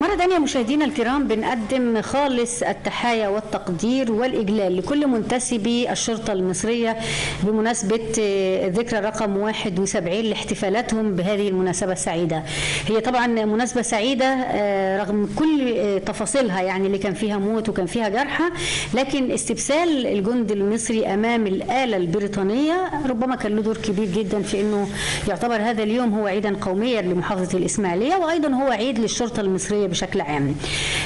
مرة تانية مشاهدينا الكرام بنقدم خالص التحايا والتقدير والإجلال لكل منتسبي الشرطة المصرية بمناسبة آه، ذكرى رقم 71 لاحتفالاتهم بهذه المناسبة السعيدة هي طبعا مناسبة سعيدة آه، رغم كل آه، تفاصيلها يعني اللي كان فيها موت وكان فيها جرحى لكن استبسال الجند المصري أمام الآلة البريطانية ربما كان له دور كبير جدا في أنه يعتبر هذا اليوم هو عيدا قوميا لمحافظة الإسماعيلية وأيضا هو عيد للشرطة المصرية بشكل عام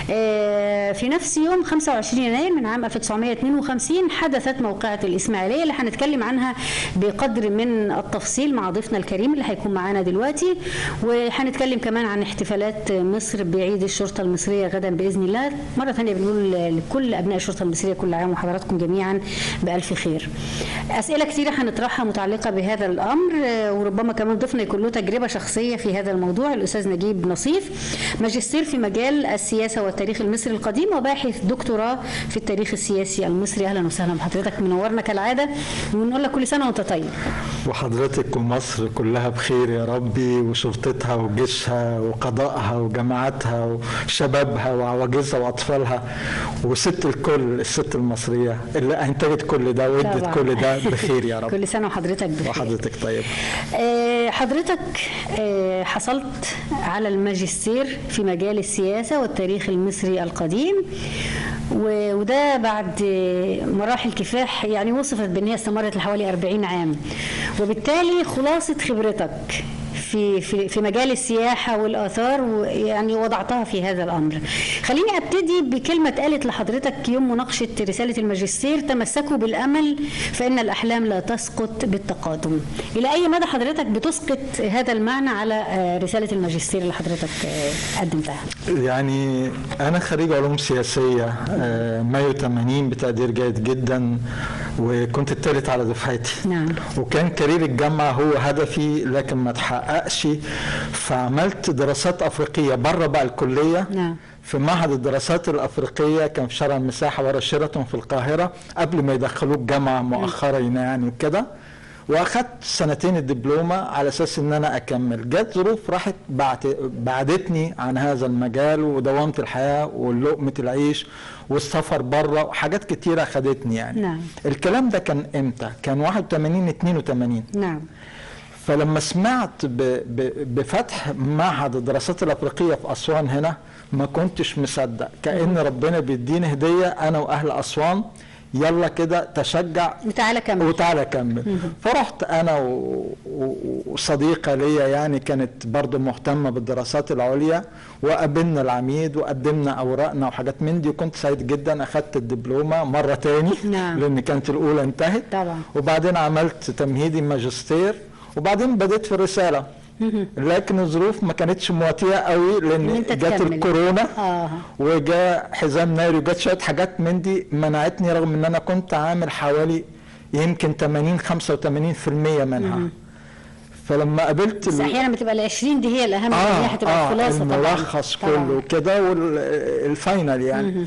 آه، في نفس يوم 25 يناير من عام 1952 حدثت موقعة الإسماعيلية اللي هنتكلم عنها بقدر من التفصيل مع ضيفنا الكريم اللي هيكون معانا دلوقتي وهنتكلم كمان عن احتفالات مصر بعيد الشرطة المصرية غدا بإذن الله مرة ثانية بنقول لكل أبناء الشرطة المصرية كل عام وحضراتكم جميعا بألف خير أسئلة كثيرة هنطرحها متعلقة بهذا الأمر آه، وربما كمان ضيفنا يكون له تجربة شخصية في هذا الموضوع الأستاذ نجيب نصيف ماجستير في مجال السياسة والتاريخ المصري القديم وباحث دكتوراه في التاريخ السياسي المصري أهلا وسهلا بحضرتك منورنا كالعادة ونقول لك كل سنة وأنت طيب وحضرتك ومصر كلها بخير يا ربي وشرطتها وجيشها وقضائها وجماعاتها وشبابها وعواجيزها واطفالها وست الكل الست المصريه اللي انتجت كل ده وادت طبعاً. كل ده بخير يا رب كل سنة وحضرتك بخير وحضرتك طيب آه، حضرتك آه، حصلت على الماجستير في مجال السياسة والتاريخ المصري القديم و- وده بعد آه، مراحل كفاح يعني وصفت بأن هي استمرت لحوالي 40 عام وبالتالي خلاصة خبرتك في في في مجال السياحه والاثار ويعني وضعتها في هذا الامر. خليني ابتدي بكلمه اتقالت لحضرتك يوم مناقشه رساله الماجستير تمسكوا بالامل فان الاحلام لا تسقط بالتقادم. الى اي مدى حضرتك بتسقط هذا المعنى على آه، رساله الماجستير اللي حضرتك آه، قدمتها؟ يعني انا خريج علوم سياسيه آه، مايو 80 بتقدير جيد جدا وكنت الثالث على دفعتي نعم. وكان كارير الجامعه هو هدفي لكن ما تحققش فعملت دراسات افريقيه بره بقى الكليه نعم. في معهد الدراسات الافريقيه كان في شارع المساحه ورا شيراتون في القاهره قبل ما يدخلوه الجامعه مؤخرا يعني وكده واخدت سنتين الدبلومه على اساس ان انا اكمل جت ظروف راحت بعت بعدتني عن هذا المجال ودوامه الحياه ولقمه العيش والسفر بره وحاجات كتيره خدتني يعني نعم. الكلام ده كان امتى كان 81 82 نعم فلما سمعت ب- ب- بفتح معهد الدراسات الافريقيه في اسوان هنا ما كنتش مصدق كان ربنا بيديني هديه انا واهل اسوان يلا كده تشجع وتعالى كمل وتعالى كمل فرحت انا و- و- وصديقه ليا يعني كانت برضو مهتمه بالدراسات العليا وقابلنا العميد وقدمنا اوراقنا وحاجات من دي وكنت سعيد جدا اخدت الدبلومه مره تاني نعم. لان كانت الاولى انتهت طبعا. وبعدين عملت تمهيدي ماجستير وبعدين بديت في الرساله لكن الظروف ما كانتش مواتيه قوي إن لان أنت جت تكمل. الكورونا آه. وجاء حزام ناري وجت شويه حاجات من دي منعتني رغم ان انا كنت عامل حوالي يمكن 80 85% منها فلما قابلت بس ال- احيانا بتبقى ال 20 دي هي الاهم لأن هي هتبقى الخلاصه طبعا الملخص طبعاً. كله كده والفاينل يعني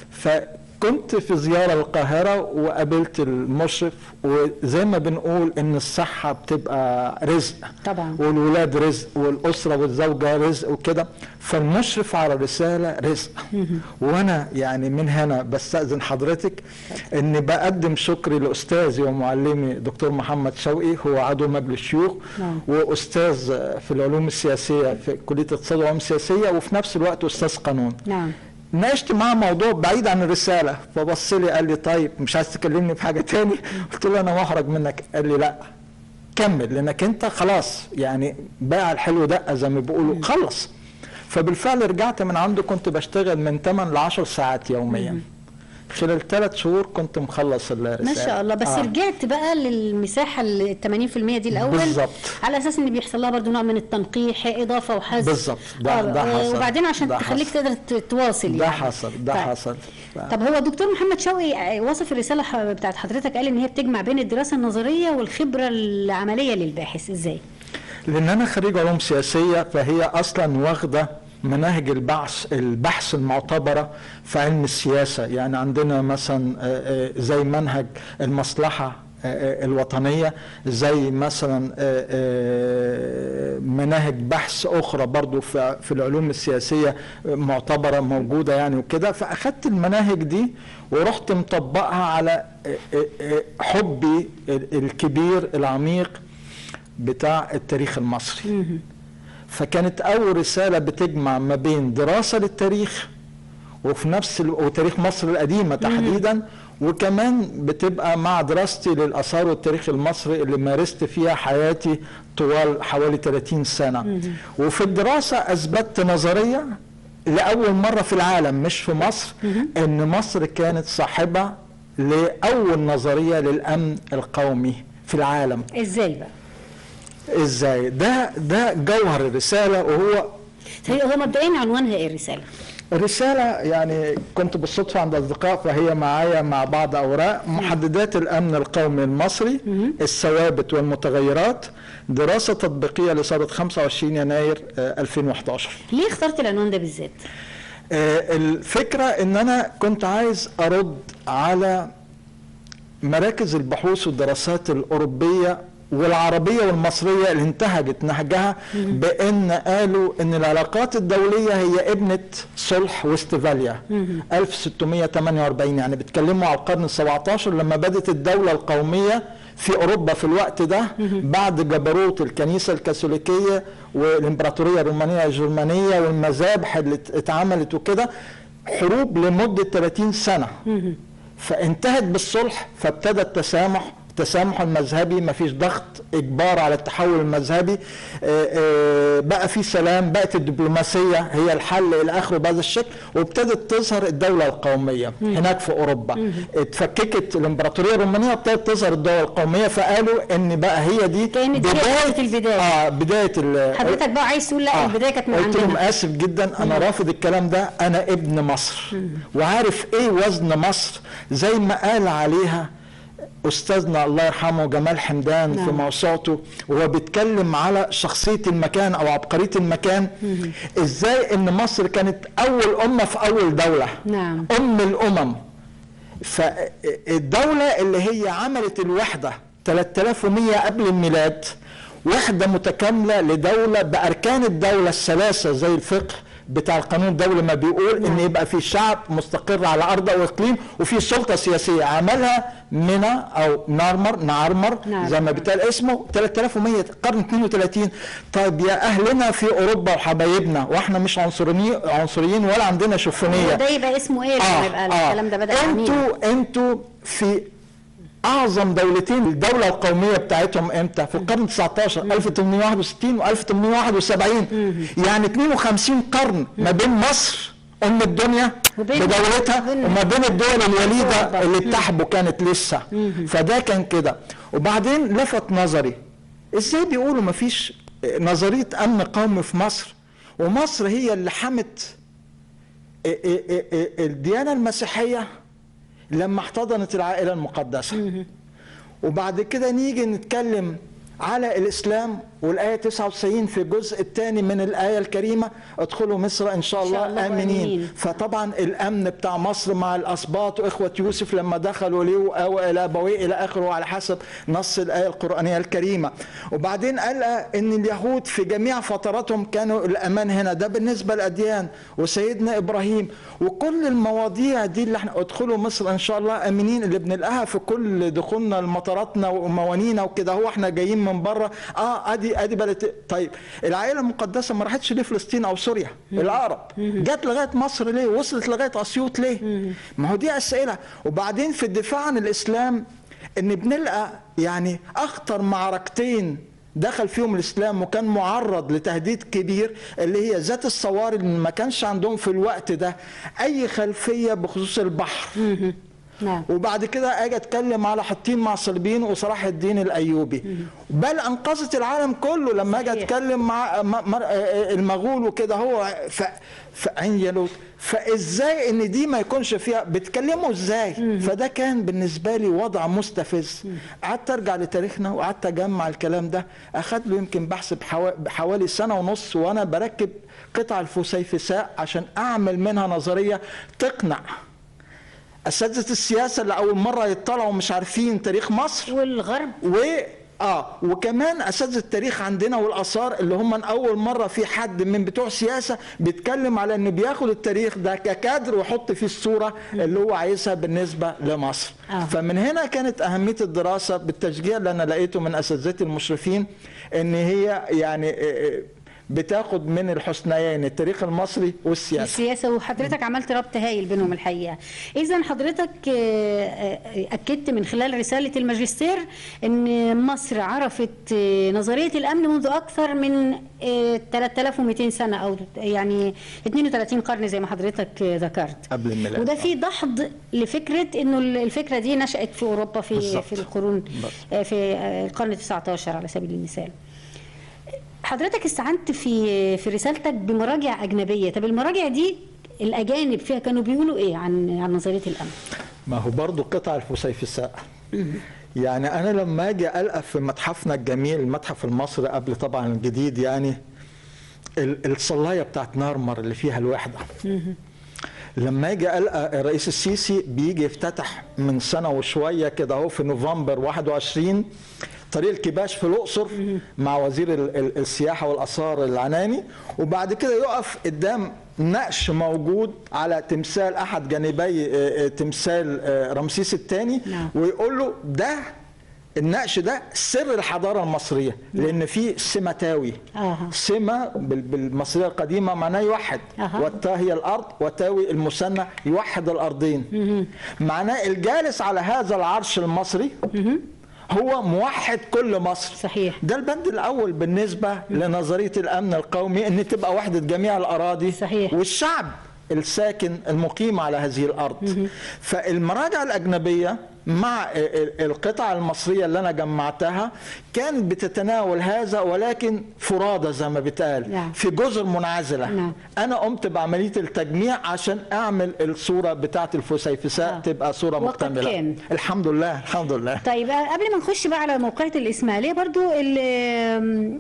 فكنت في زيارة القاهرة وقابلت المشرف وزي ما بنقول ان الصحة بتبقى رزق طبعا. والولاد رزق والأسرة والزوجة رزق وكده فالمشرف على الرسالة رزق وانا يعني من هنا بستأذن حضرتك اني بقدم شكري لأستاذي ومعلمي دكتور محمد شوقي هو عضو مجلس الشيوخ نعم. واستاذ في العلوم السياسيه في كليه الاقتصاد والعلوم السياسيه وفي نفس الوقت استاذ قانون نعم ناقشت معاه موضوع بعيد عن الرساله فبص لي قال لي طيب مش عايز تكلمني في حاجه تاني قلت له انا محرج منك قال لي لا كمل لانك انت خلاص يعني باع الحلو دقه زي ما بيقولوا خلص فبالفعل رجعت من عنده كنت بشتغل من 8 ل 10 ساعات يوميا خلال ثلاث شهور كنت مخلص الرساله ما شاء الله بس آه. رجعت بقى للمساحه ال 80% دي الاول بالظبط. على اساس ان بيحصل لها برضو نوع من التنقيح اضافه وحذف بالظبط. ده- ده آه، حصل. وبعدين عشان ده تخليك حصل. تقدر ت- تواصل ده يعني حصل ده طيب. حصل طب هو الدكتور محمد شوقي وصف الرساله ح- بتاعت حضرتك قال ان هي بتجمع بين الدراسه النظريه والخبره العمليه للباحث ازاي؟ لان انا خريج علوم سياسيه فهي اصلا واخده مناهج البحث البحث المعتبره في علم السياسه يعني عندنا مثلا آه، آه، زي منهج المصلحه آه، الوطنية زي مثلا آه، آه، مناهج بحث أخرى برضو في في العلوم السياسية معتبرة موجودة يعني وكده فأخدت المناهج دي ورحت مطبقها على آه، آه، آه، حبي الكبير العميق بتاع التاريخ المصري فكانت أول رسالة بتجمع ما بين دراسة للتاريخ وفي نفس ال... وتاريخ مصر القديمة تحديدا وكمان بتبقى مع دراستي للآثار والتاريخ المصري اللي مارست فيها حياتي طوال حوالي 30 سنة وفي الدراسة أثبتت نظرية لأول مرة في العالم مش في مصر إن مصر كانت صاحبة لأول نظرية للأمن القومي في العالم ازاي بقى ازاي ده ده جوهر الرسالة وهو طيب هو مبدئيا عنوانها ايه الرساله رسالة يعني كنت بالصدفة عند أصدقاء فهي معايا مع بعض أوراق محددات الأمن القومي المصري الثوابت والمتغيرات دراسة تطبيقية لثورة 25 يناير آه، 2011 ليه اخترت العنوان ده بالذات آه، الفكرة ان انا كنت عايز ارد على مراكز البحوث والدراسات الاوروبيه والعربية والمصرية اللي انتهجت نهجها بأن قالوا أن العلاقات الدولية هي ابنة صلح وستفاليا 1648 يعني بيتكلموا على القرن ال17 لما بدت الدولة القومية في أوروبا في الوقت ده بعد جبروت الكنيسة الكاثوليكية والإمبراطورية الرومانية الجرمانية والمذابح اللي اتعملت وكده حروب لمدة 30 سنة فانتهت بالصلح فابتدى التسامح التسامح المذهبي ما فيش ضغط اجبار على التحول المذهبي آه، آه، بقى في سلام بقت الدبلوماسيه هي الحل الى اخره بهذا الشكل وابتدت تظهر الدوله القوميه هناك في اوروبا اتفككت الامبراطوريه الرومانيه وابتدت تظهر الدوله القوميه فقالوا ان بقى هي دي كانت هي نقطة البداية. اه بدايه ال- حضرتك بقى عايز تقول لا آه. البدايه كانت من قلت لهم عندنا اسف جدا انا رافض الكلام ده انا ابن مصر وعارف ايه وزن مصر زي ما قال عليها استاذنا الله يرحمه جمال حمدان نعم. في موسوعته وهو بيتكلم على شخصيه المكان او عبقريه المكان ازاي ان مصر كانت اول امه في اول دوله نعم. ام الامم فالدولة اللي هي عملت الوحدة 3100 قبل الميلاد وحدة متكاملة لدولة بأركان الدولة الثلاثة زي الفقه بتاع القانون الدولي ما بيقول ان يبقى في شعب مستقر على ارض او اقليم وفي سلطه سياسيه عملها منى او نارمر نعرمر نعم. زي ما بيتقال اسمه 3100 قرن 32 طيب يا اهلنا في اوروبا وحبايبنا واحنا مش عنصريين عنصريين ولا عندنا شوفونيه ده يبقى اسمه ايه لما يبقى الكلام ده بدا عميق انتوا انتوا في اعظم دولتين الدوله القوميه بتاعتهم امتى في القرن 19 1861 و 1871 يعني 52 قرن ما بين مصر ام الدنيا وبين- بدولتها وبين- وما بين الدول الوليده أوروبا. اللي بتحبه كانت لسه فده كان كده وبعدين لفت نظري ازاي بيقولوا ما فيش نظريه امن قومي في مصر ومصر هي اللي حمت الديانه المسيحيه لما احتضنت العائله المقدسه وبعد كده نيجي نتكلم على الاسلام والايه 99 في الجزء الثاني من الايه الكريمه ادخلوا مصر ان شاء إن شاء الله الله امنين آمنين. فطبعا الامن بتاع مصر مع الاسباط واخوه يوسف لما دخلوا ليه او الى ابويه الى اخره على حسب نص الايه القرانيه الكريمه وبعدين قال ان اليهود في جميع فتراتهم كانوا الامان هنا ده بالنسبه للاديان وسيدنا ابراهيم وكل المواضيع دي اللي احنا ادخلوا مصر ان شاء الله امنين اللي بنلقاها في كل دخولنا لمطاراتنا وموانينا وكده هو احنا جايين من بره اه ادي ادي بلد طيب العائله المقدسه ما راحتش ليه فلسطين او سوريا الاقرب جت لغايه مصر ليه وصلت لغايه اسيوط ليه ما هو دي اسئله وبعدين في الدفاع عن الاسلام ان بنلقى يعني اخطر معركتين دخل فيهم الاسلام وكان معرض لتهديد كبير اللي هي ذات الصواري اللي ما كانش عندهم في الوقت ده اي خلفيه بخصوص البحر نعم وبعد كده اجي اتكلم على حطين مع صليبين وصلاح الدين الايوبي بل انقذت العالم كله لما اجي صحيح. اتكلم مع م- مر- المغول وكده هو ف في عين جالوت فازاي ان دي ما يكونش فيها بتكلموا ازاي فده كان بالنسبه لي وضع مستفز قعدت ارجع لتاريخنا وقعدت اجمع الكلام ده اخد له يمكن بحث بحوا- بحوالي سنه ونص وانا بركب قطع الفسيفساء عشان اعمل منها نظريه تقنع اساتذه السياسه اللي اول مره يطلعوا مش عارفين تاريخ مصر والغرب و اه وكمان اساتذه التاريخ عندنا والاثار اللي هم من اول مره في حد من بتوع سياسه بيتكلم على انه بياخد التاريخ ده ككادر ويحط فيه الصوره اللي هو عايزها بالنسبه لمصر آه. فمن هنا كانت اهميه الدراسه بالتشجيع اللي انا لقيته من اساتذتي المشرفين ان هي يعني آه، آه، بتاخد من الحسنيين التاريخ المصري والسياسه السياسه وحضرتك عملت ربط هايل بينهم الحقيقه اذا حضرتك آه، آه، اكدت من خلال رساله الماجستير ان مصر عرفت آه، نظريه الامن منذ اكثر من آه، 3200 سنه او يعني 32 قرن زي ما حضرتك آه، ذكرت قبل الميلاد وده في دحض لفكره انه الفكره دي نشات في اوروبا في بالظبط. في القرون بالظبط. آه، في آه، القرن 19 على سبيل المثال حضرتك استعنت في في رسالتك بمراجع اجنبيه طب المراجع دي الاجانب فيها كانوا بيقولوا ايه عن عن نظريه الامن ما هو برضو قطع الفسيفساء يعني انا لما اجي القى في متحفنا الجميل المتحف المصري قبل طبعا الجديد يعني ال- الصلايه بتاعت نارمر اللي فيها الوحده لما اجي القى الرئيس السيسي بيجي يفتتح من سنه وشويه كده اهو في نوفمبر 21 طريق الكباش في الاقصر مع وزير ال- ال- السياحه والاثار العناني وبعد كده يقف قدام نقش موجود على تمثال احد جانبي آه، آه، تمثال آه، رمسيس الثاني نعم. ويقول له ده النقش ده سر الحضاره المصريه لان في سمتاوي آها. سمة بال- بالمصرية القديمة معناه يوحد أها. والتا هي الأرض وتاوي المثنى يوحد الأرضين معناه الجالس على هذا العرش المصري هو موحد كل مصر صحيح. ده البند الأول بالنسبة لنظرية الأمن القومي أن تبقى وحدة جميع الأراضي صحيح. والشعب الساكن المقيم على هذه الأرض فالمراجع الأجنبية مع ال- القطع المصرية اللي أنا جمعتها كانت بتتناول هذا ولكن فرادى زي ما بيتقال نعم. في جزر منعزلة نعم. أنا قمت بعملية التجميع عشان أعمل الصورة بتاعة الفسيفساء آه. تبقى صورة وقد مكتملة كان. الحمد لله الحمد لله طيب آه، قبل ما نخش بقى على موقعة الإسماعيلية برضو ال- آم،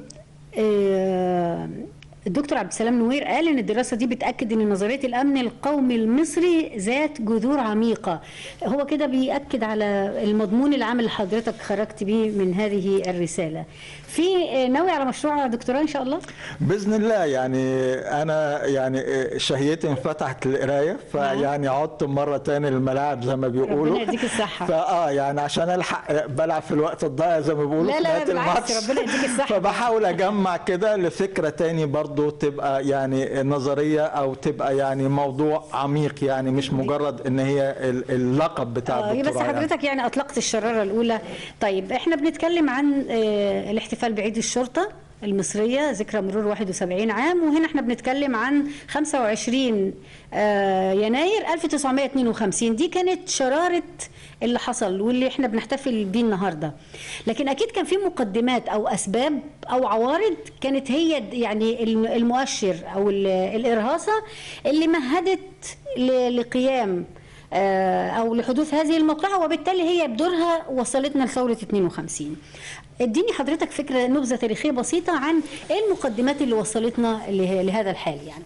آه، الدكتور عبد السلام نوير قال ان الدراسه دي بتاكد ان نظريه الامن القومي المصري ذات جذور عميقه هو كده بياكد على المضمون العام اللي حضرتك خرجت بيه من هذه الرساله في آه، ناوي على مشروع دكتوراه ان شاء الله باذن الله يعني انا يعني شهيتي انفتحت للقرايه فيعني عدت مره تاني للملاعب زي ما بيقولوا ربنا يديك الصحة. فاه يعني عشان الحق بلعب في الوقت الضايع زي ما بيقولوا لا، في لا، نهايه بالعكس، الماتش ربنا يديك الصحة. فبحاول اجمع كده لفكره تاني برضو تبقى يعني نظريه او تبقى يعني موضوع عميق يعني مش مجرد ان هي ال- اللقب بتاع آه، الدكتوراه بس يعني. حضرتك يعني اطلقت الشراره الاولى طيب احنا بنتكلم عن آه، الاحتفال بعيد الشرطه المصرية ذكرى مرور 71 عام وهنا احنا بنتكلم عن 25 آه، يناير 1952 دي كانت شرارة اللي حصل واللي احنا بنحتفل بيه النهارده لكن اكيد كان في مقدمات او اسباب او عوارض كانت هي د- يعني الم- المؤشر او ال- الارهاصه اللي مهدت ل- لقيام آه، او لحدوث هذه الموقعه وبالتالي هي بدورها وصلتنا لثوره 52 اديني حضرتك فكره نبذه تاريخيه بسيطه عن ايه المقدمات اللي وصلتنا له- لهذا الحال يعني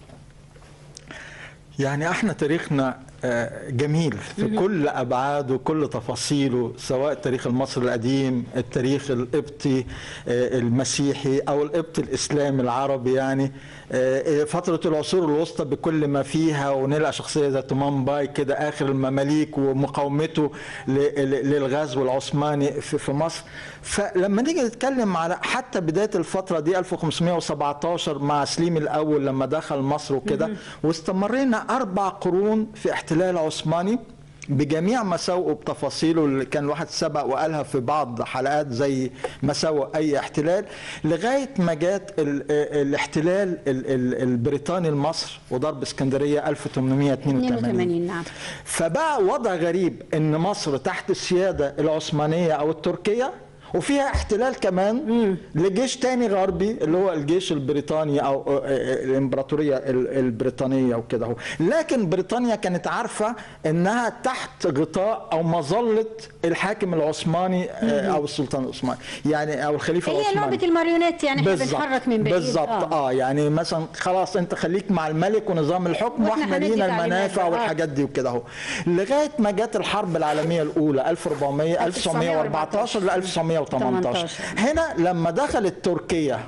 يعني احنا تاريخنا آه، جميل في كل ابعاده وكل تفاصيله سواء التاريخ المصري القديم التاريخ القبطي آه، المسيحي او القبطي الاسلامي العربي يعني آه، آه، فتره العصور الوسطى بكل ما فيها ونلقى شخصيه زي تومان باي كده اخر المماليك ومقاومته ل- ل- للغزو العثماني في في مصر فلما نيجي نتكلم على حتى بدايه الفتره دي 1517 مع سليم الاول لما دخل مصر وكده واستمرينا اربع قرون في احتلال عثماني بجميع مساوئه بتفاصيله اللي كان الواحد سبق وقالها في بعض حلقات زي مساوئ اي احتلال لغايه ما جات ال- الاحتلال ال- ال- البريطاني لمصر وضرب اسكندريه 1882 82 نعم فبقى وضع غريب ان مصر تحت السياده العثمانيه او التركيه وفيها احتلال كمان لجيش تاني غربي اللي هو الجيش البريطاني او آه، آه، الامبراطوريه ال- البريطانيه وكده هو لكن بريطانيا كانت عارفه انها تحت غطاء او مظله الحاكم العثماني آه، او السلطان العثماني يعني او الخليفه هي العثماني لعبه الماريونيت يعني احنا بالظبط بنتحرك من بعيد بالظبط اه. اه يعني مثلا خلاص انت خليك مع الملك ونظام الحكم وإحنا واحنا هندي لينا تعليمات المنافع بقى. آه. والحاجات دي وكده اهو لغايه ما جت الحرب العالميه الاولى 1400 1914 ل 1918 هنا لما دخلت تركيا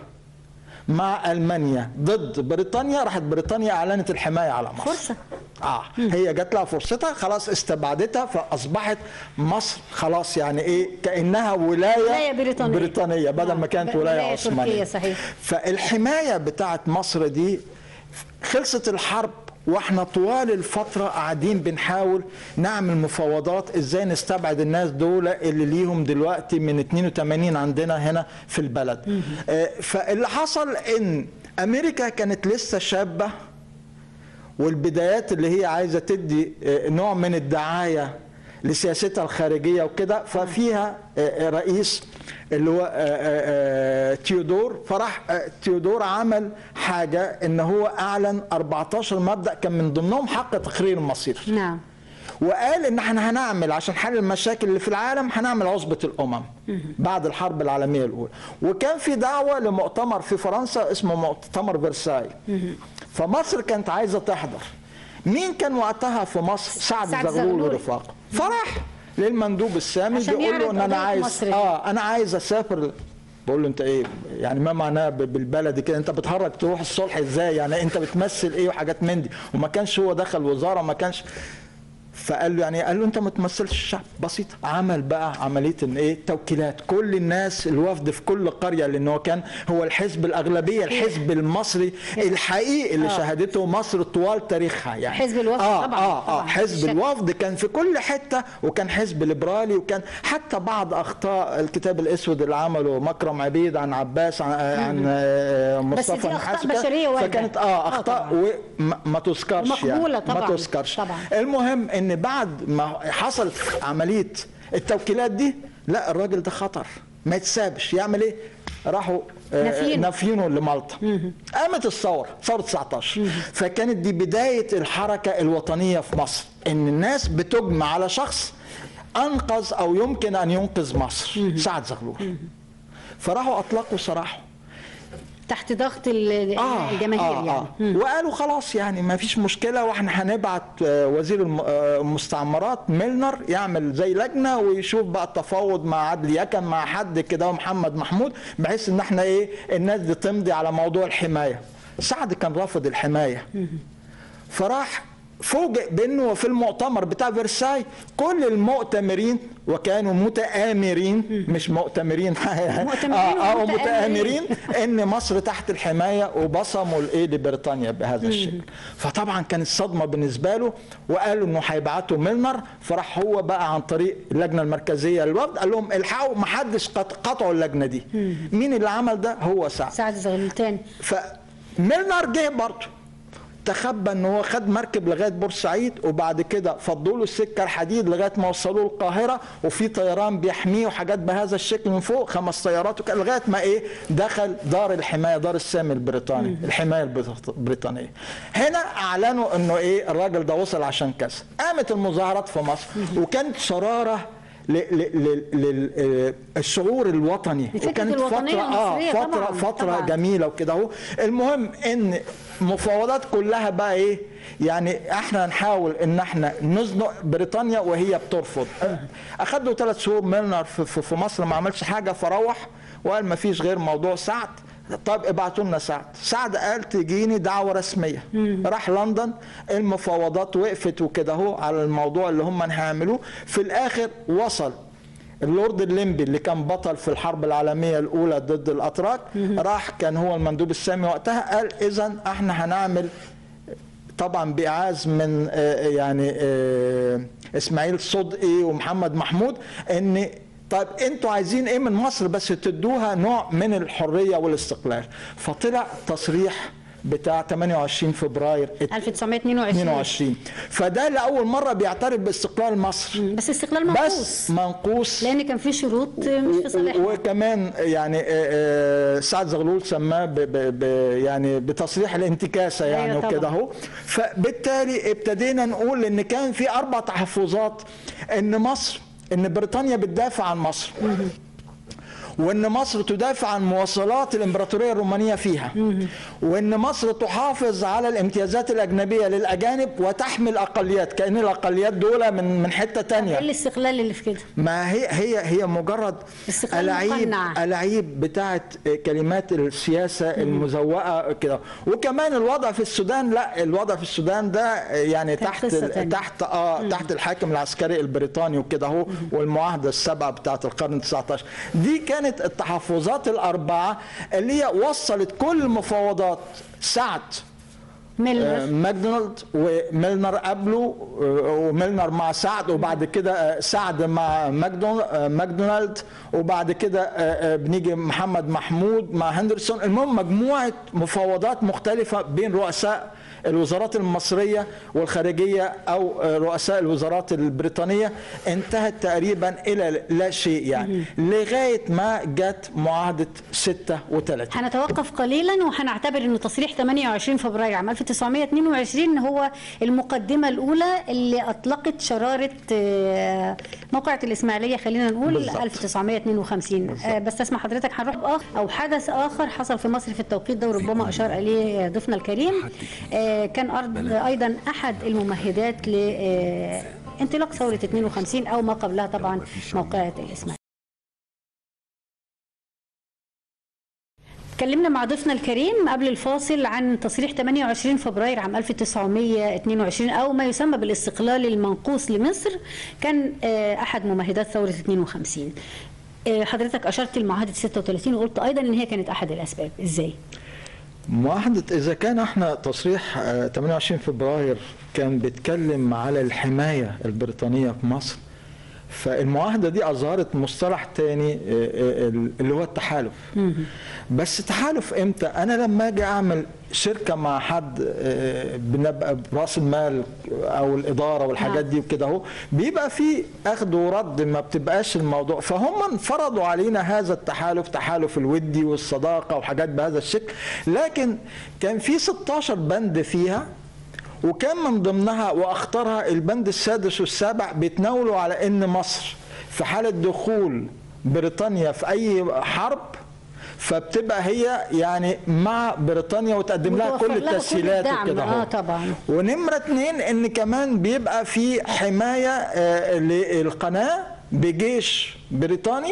مع المانيا ضد بريطانيا راحت بريطانيا اعلنت الحمايه على مصر فرصة. اه هي جات لها فرصتها خلاص استبعدتها فاصبحت مصر خلاص يعني ايه كانها ولايه, ولاية بريطانية. بريطانيه بدل آه، ما كانت ب- ولايه ولاية عثمانيه تركية، صحيح. فالحمايه بتاعت مصر دي خلصت الحرب واحنا طوال الفترة قاعدين بنحاول نعمل مفاوضات ازاي نستبعد الناس دول اللي ليهم دلوقتي من 82 عندنا هنا في البلد آه، فاللي حصل ان امريكا كانت لسه شابة والبدايات اللي هي عايزة تدي آه، نوع من الدعاية لسياستها الخارجية وكده ففيها آه، آه، رئيس اللي هو آه، آه، آه، تيودور فراح آه، تيودور عمل حاجة ان هو اعلن 14 مبدأ كان من ضمنهم حق تقرير المصير نعم وقال ان احنا هنعمل عشان حل المشاكل اللي في العالم هنعمل عصبة الامم بعد الحرب العالمية الاولى وكان في دعوة لمؤتمر في فرنسا اسمه مؤتمر فرساي فمصر كانت عايزة تحضر مين كان وقتها في مصر سعد, سعد زغلول زغلول. ورفاقه فراح للمندوب السامي عشان بيقول له يعرض ان انا قضية عايز مصر دي. اه انا عايز اسافر بقول له انت ايه يعني ما معناه ب- بالبلدي كده انت بتهرج تروح الصلح ازاي يعني انت بتمثل ايه وحاجات من دي وما كانش هو دخل وزاره ما كانش فقال له يعني قال له انت ما تمثلش الشعب بسيط عمل بقى عمليه ان ايه توكيلات كل الناس الوفد في كل قريه لان هو كان هو الحزب الاغلبيه الحزب المصري الحقيقي اللي آه. شهدته مصر طوال تاريخها يعني حزب الوفد آه طبعاً، اه اه طبعاً، حزب بالشكل. الوفد كان في كل حته وكان حزب ليبرالي وكان حتى بعض اخطاء الكتاب الاسود اللي عمله مكرم عبيد عن عباس عن, عن آه، بس مصطفى دي أخطاء نحاس وكده. بشرية واردة. فكانت آه، اه اخطاء طبعاً. وما ما تذكرش ومقبولة يعني طبعاً، ما تذكرش طبعاً. المهم ان بعد ما حصلت عمليه التوكيلات دي لا الراجل ده خطر ما يتسابش يعمل ايه راحوا آه، نافينه. نافينه لمالطا قامت الثوره ثوره 19 فكانت دي بدايه الحركه الوطنيه في مصر ان الناس بتجمع على شخص انقذ او يمكن ان ينقذ مصر سعد زغلول فراحوا اطلقوا سراحه تحت ضغط ال- الجماهير آه يعني آه. وقالوا خلاص يعني ما فيش مشكله واحنا هنبعت آه، وزير الم- آه، المستعمرات ميلنر يعمل زي لجنه ويشوف بقى التفاوض مع عدلي يكن مع حد كده ومحمد محمود بحيث ان احنا ايه الناس دي تمضي على موضوع الحمايه سعد كان رافض الحمايه فراح فوجئ بانه في المؤتمر بتاع فرساي كل المؤتمرين وكانوا متآمرين مش مؤتمرين مؤتمرين آه آه ومتآمرين. متآمرين ان مصر تحت الحمايه وبصموا الايه لبريطانيا بهذا الشكل فطبعا كانت صدمه بالنسبه له وقالوا انه هيبعتوا ميلنر فراح هو بقى عن طريق اللجنه المركزيه للوفد قال لهم الحقوا ما حدش قط- قطعوا اللجنه دي مين اللي عمل ده هو سعد سعد زغلول تاني فميلنر جه برضه تخبى ان هو خد مركب لغايه بورسعيد وبعد كده فضوا له السكه الحديد لغايه ما وصلوه القاهره وفي طيران بيحميه وحاجات بهذا الشكل من فوق خمس طيارات وكده لغايه ما ايه دخل دار الحمايه دار السامي البريطاني الحمايه البريط- البريطانيه هنا اعلنوا انه ايه الراجل ده وصل عشان كذا قامت المظاهرات في مصر وكانت شراره للشعور الوطني فكرة وكانت الوطنية فتره اه المصرية فتره طبعاً، فتره طبعاً. جميله وكده اهو المهم ان مفاوضات كلها بقى ايه يعني احنا نحاول ان احنا نزنق بريطانيا وهي بترفض اخد له ثلاث شهور ميلنر في, في, في مصر ما عملش حاجه فروح وقال ما فيش غير موضوع سعد طب ابعتوا لنا سعد سعد قال تجيني دعوه رسميه راح لندن المفاوضات وقفت وكده اهو على الموضوع اللي هم هيعملوه في الاخر وصل اللورد الليمبي اللي كان بطل في الحرب العالمية الأولى ضد الأتراك راح كان هو المندوب السامي وقتها قال إذا احنا هنعمل طبعا بإعاز من آه، يعني آه، إسماعيل صدقي ومحمد محمود إن طيب انتوا عايزين ايه من مصر بس تدوها نوع من الحريه والاستقلال فطلع تصريح بتاع 28 فبراير 1922 22 فده لاول مره بيعترف باستقلال مصر بس استقلال منقوص بس منقوص لان كان في شروط مش في صالحنا وكمان يعني آه، آه، سعد زغلول سماه ب ب ب يعني بتصريح الانتكاسه يعني أيوة وكده طبعاً. اهو فبالتالي ابتدينا نقول ان كان في اربع تحفظات ان مصر ان بريطانيا بتدافع عن مصر وان مصر تدافع عن مواصلات الامبراطوريه الرومانيه فيها وان مصر تحافظ على الامتيازات الاجنبيه للاجانب وتحمي الاقليات كان الاقليات دول من من حته ايه تانية الاستقلال اللي في كده ما هي هي هي مجرد استقلال ألاعيب مقنع. ألاعيب بتاعت كلمات السياسة المزوقة كده وكمان الوضع في السودان لا الوضع في السودان ده يعني كان تحت قصة تانية. تحت اه تحت الحاكم العسكري البريطاني وكده اهو والمعاهدة السبعة بتاعت القرن 19 دي كانت التحفظات الأربعة اللي هي وصلت كل مفاوضات سعد آه، ميلر ماكدونالد وميلنر قبله آه، وميلنر مع سعد وبعد كده آه، سعد مع ماكدون- آه، ماكدونالد وبعد كده آه، آه، بنيجي محمد محمود مع هندرسون المهم مجموعة مفاوضات مختلفة بين رؤساء الوزارات المصرية والخارجية أو آه، رؤساء الوزارات البريطانية انتهت تقريبا إلى لا شيء يعني لغاية ما جت معاهدة 36 هنتوقف قليلا وهنعتبر ان تصريح 28 فبراير عام 1922 هو المقدمه الاولى اللي اطلقت شراره آه، موقعة الاسماعيليه خلينا نقول بالظبط. 1952 آه، بس اسمع حضرتك هنروح آخر او حدث اخر حصل في مصر في التوقيت ده وربما اشار اليه ضيفنا الكريم آه، كان أرض ايضا احد الممهدات لانطلاق ثوره 52 او ما قبلها طبعا موقعة الاسماعيليه اتكلمنا مع ضيفنا الكريم قبل الفاصل عن تصريح 28 فبراير عام 1922 او ما يسمى بالاستقلال المنقوص لمصر كان آه، احد ممهدات ثوره 52 آه، حضرتك اشرت لمعاهده 36 وقلت ايضا ان هي كانت احد الاسباب ازاي معاهدة إذا كان احنا تصريح آه، 28 فبراير كان بيتكلم على الحماية البريطانية في مصر فالمعاهدة دي أظهرت مصطلح تاني آه، آه، اللي هو التحالف بس تحالف إمتى؟ أنا لما أجي أعمل شركة مع حد آه، بنبقى برأس المال أو الإدارة والحاجات نعم. دي وكده أهو بيبقى في أخذ ورد ما بتبقاش الموضوع فهم فرضوا علينا هذا التحالف تحالف الودي والصداقة وحاجات بهذا الشكل لكن كان في 16 بند فيها وكان من ضمنها واخطرها البند السادس والسابع بيتناولوا على ان مصر في حاله دخول بريطانيا في اي حرب فبتبقى هي يعني مع بريطانيا وتقدم لها وتوفر كل لها كل التسهيلات الدعم. وكده آه اهو. طبعا. ونمرة اتنين ان كمان بيبقى في حماية آه، للقناة بجيش بريطاني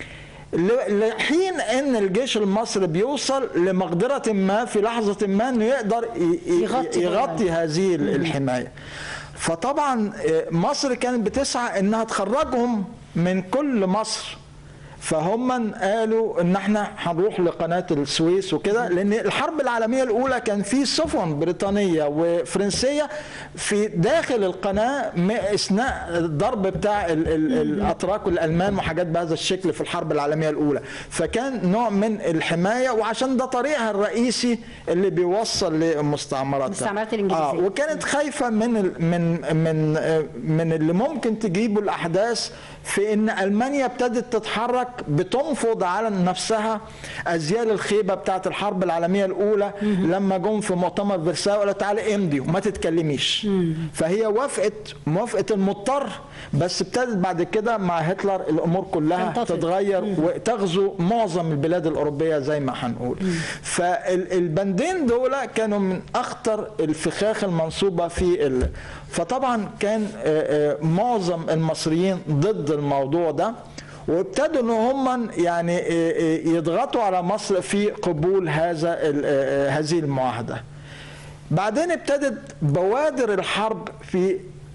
ل- لحين ان الجيش المصري بيوصل لمقدرة ما في لحظة ما انه يقدر ي- ي- يغطي يغطي هذه ال- الحماية فطبعا آه، مصر كانت بتسعى انها تخرجهم من كل مصر فهم قالوا ان احنا هنروح لقناه السويس وكده لان الحرب العالميه الاولى كان في سفن بريطانيه وفرنسيه في داخل القناه م- اثناء الضرب بتاع ال ال الاتراك والالمان وحاجات بهذا الشكل في الحرب العالميه الاولى فكان نوع من الحمايه وعشان ده طريقها الرئيسي اللي بيوصل لمستعمراتها المستعمرات الإنجليزية. آه وكانت خايفه من ال- من من آه، من اللي ممكن تجيبه الاحداث في ان المانيا ابتدت تتحرك بتنفض على نفسها ازيال الخيبه بتاعت الحرب العالميه الاولى لما جم في مؤتمر فرساي قالوا تعالى امضي وما تتكلميش فهي وافقت موافقه المضطر بس ابتدت بعد كده مع هتلر الامور كلها تنتفض. تتغير وتغزو معظم البلاد الاوروبيه زي ما هنقول فالبندين دول كانوا من اخطر الفخاخ المنصوبه في ال... فطبعا كان آه، آه، معظم المصريين ضد الموضوع ده وابتدوا ان هم يعني آه، آه، يضغطوا على مصر في قبول هذا ال- آه، آه، هذه المعاهده بعدين ابتدت بوادر الحرب في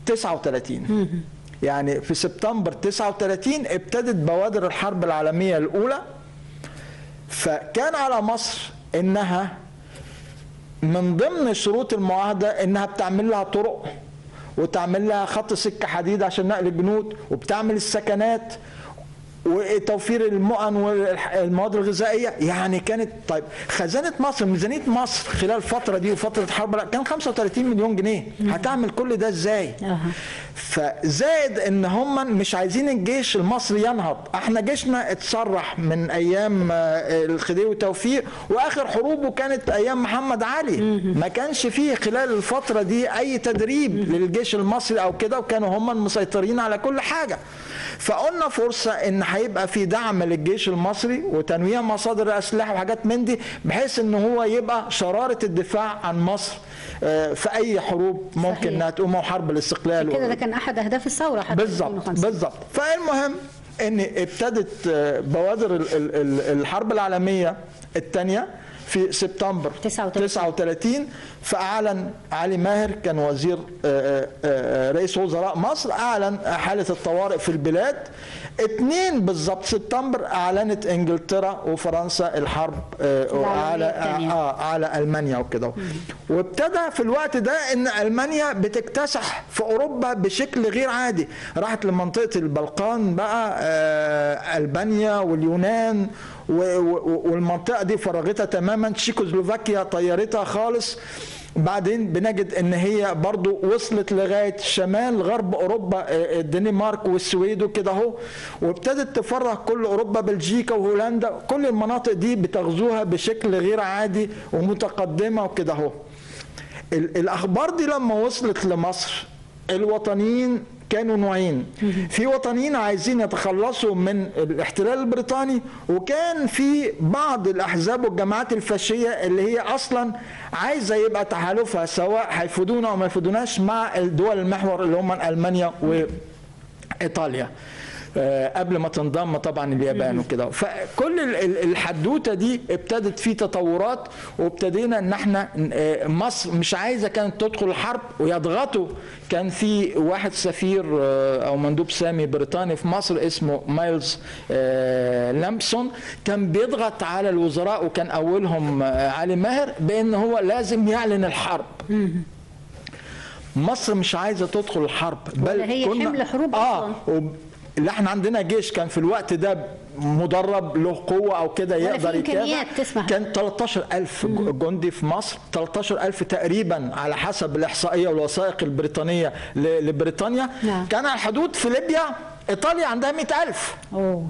39 يعني في سبتمبر 39 ابتدت بوادر الحرب العالميه الاولى فكان على مصر انها من ضمن شروط المعاهده انها بتعمل لها طرق وتعمل لها خط سكه حديد عشان نقل الجنود وبتعمل السكنات وتوفير المؤن والمواد الغذائيه يعني كانت طيب خزانه مصر ميزانيه مصر خلال الفتره دي وفتره الحرب لا كان 35 مليون جنيه هتعمل كل ده ازاي أها. فزائد ان هم مش عايزين الجيش المصري ينهض احنا جيشنا اتسرح من ايام آه، الخديوي توفيق واخر حروبه كانت ايام محمد علي ما كانش فيه خلال الفتره دي اي تدريب للجيش المصري او كده وكانوا هم المسيطرين على كل حاجه فقلنا فرصه ان هيبقى في دعم للجيش المصري وتنويع مصادر الاسلحه وحاجات من دي بحيث ان هو يبقى شراره الدفاع عن مصر آه، في اي حروب ممكن صحيح. انها تقوم وحرب الاستقلال كده ده كان احد اهداف الثوره حتى بالظبط 2005. بالظبط فالمهم ان ابتدت آه، بوادر ال- ال- ال- الحرب العالميه الثانيه في سبتمبر 39. 39 فاعلن علي ماهر كان وزير آه، آه، آه، رئيس وزراء مصر اعلن حاله الطوارئ في البلاد اتنين بالظبط سبتمبر اعلنت انجلترا وفرنسا الحرب آه، العالمية على التانية. آه على المانيا وكده وابتدى في الوقت ده ان المانيا بتكتسح في اوروبا بشكل غير عادي راحت لمنطقه البلقان بقى آه البانيا واليونان و- و- والمنطقه دي فرغتها تماما تشيكوسلوفاكيا طيرتها خالص بعدين بنجد ان هي برضو وصلت لغايه شمال غرب اوروبا آه، الدنمارك والسويد وكده اهو وابتدت تفرغ كل اوروبا بلجيكا وهولندا كل المناطق دي بتغزوها بشكل غير عادي ومتقدمه وكده اهو ال- الاخبار دي لما وصلت لمصر الوطنيين كانوا نوعين في وطنيين عايزين يتخلصوا من الاحتلال البريطاني وكان في بعض الاحزاب والجماعات الفاشيه اللي هي اصلا عايزه يبقى تحالفها سواء هيفيدونا او ما يفيدوناش مع الدول المحور اللي هم المانيا وايطاليا آه، قبل ما تنضم طبعا اليابان وكده فكل ال- ال- الحدوته دي ابتدت في تطورات وابتدينا ان احنا آه، مصر مش عايزه كانت تدخل الحرب ويضغطوا كان في واحد سفير آه، او مندوب سامي بريطاني في مصر اسمه مايلز آه، لامبسون كان بيضغط على الوزراء وكان اولهم آه، علي ماهر بان هو لازم يعلن الحرب مصر مش عايزه تدخل الحرب بل ولا هي كنا حمل حروب اه أصلاً. وب- اللي احنا عندنا جيش كان في الوقت ده مدرب له قوة أو كده ولا يقدر في إمكانيات يتابع تسمح. كان 13000 ج- جندي في مصر 13000 تقريبا على حسب الإحصائية والوثائق البريطانية ل- لبريطانيا نعم. كان على الحدود في ليبيا إيطاليا عندها 100000 اوه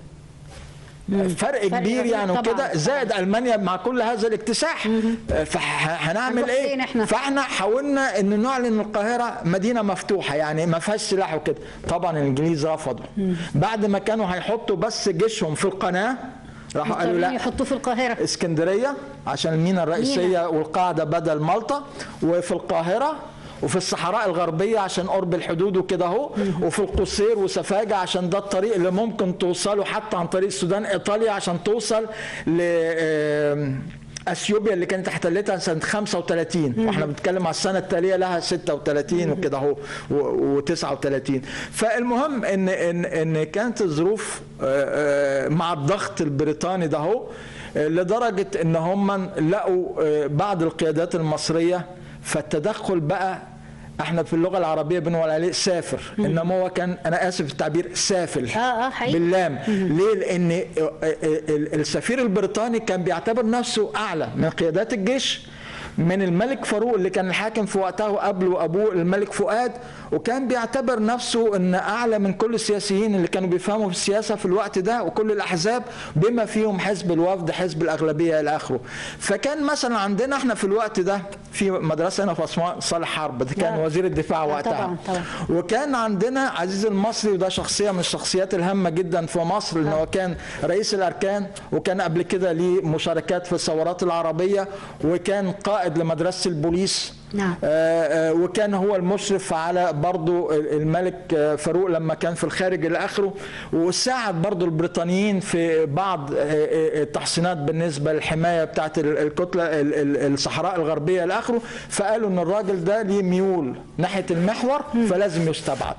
فرق كبير رهيب يعني طبعاً. وكده زائد المانيا مع كل هذا الاكتساح فهنعمل هنروح ايه فين إحنا؟ فاحنا حاولنا ان نعلن القاهره مدينه مفتوحه يعني ما فيهاش سلاح وكده طبعا الانجليز رفضوا بعد ما كانوا هيحطوا بس جيشهم في القناه راحوا قالوا مضطرين لا يحطوه في القاهره اسكندريه عشان المينا الرئيسيه مينا. والقاعده بدل مالطا وفي القاهره وفي الصحراء الغربيه عشان قرب الحدود وكده اهو وفي القصير وسفاجه عشان ده الطريق اللي ممكن توصله حتى عن طريق السودان ايطاليا عشان توصل ل آم، اثيوبيا اللي كانت احتلتها سنه 35 واحنا بنتكلم على السنه التاليه لها 36 وكده اهو و39 فالمهم ان ان ان كانت الظروف آه، آه، مع الضغط البريطاني ده اهو آه، لدرجه ان هم لقوا آه، بعض القيادات المصريه فالتدخل بقى احنا في اللغه العربيه بنقول عليه سافر انما هو كان انا اسف في التعبير سافل آه، آه، حقيقي. باللام ليه لان ال- السفير البريطاني كان بيعتبر نفسه اعلى من قيادات الجيش من الملك فاروق اللي كان الحاكم في وقتها وقبله ابوه الملك فؤاد وكان بيعتبر نفسه ان اعلى من كل السياسيين اللي كانوا بيفهموا في السياسه في الوقت ده وكل الاحزاب بما فيهم حزب الوفد حزب الاغلبيه الى اخره فكان مثلا عندنا احنا في الوقت ده في مدرسه هنا في اسوان صالح حرب ده كان لا. وزير الدفاع آه، وقتها طبعاً، طبعاً. وكان عندنا عزيز المصري وده شخصيه من الشخصيات الهامه جدا في مصر لانه هو كان رئيس الاركان وكان قبل كده ليه مشاركات في الثورات العربيه وكان قائد لمدرسه البوليس نعم. آه، آه، وكان هو المشرف على برضو الملك آه، فاروق لما كان في الخارج الى اخره وساعد برضو البريطانيين في بعض آه، آه، التحصينات بالنسبه للحمايه بتاعت ال- الكتله ال- ال- الصحراء الغربيه الى اخره فقالوا ان الراجل ده ليه ميول ناحيه المحور فلازم يستبعد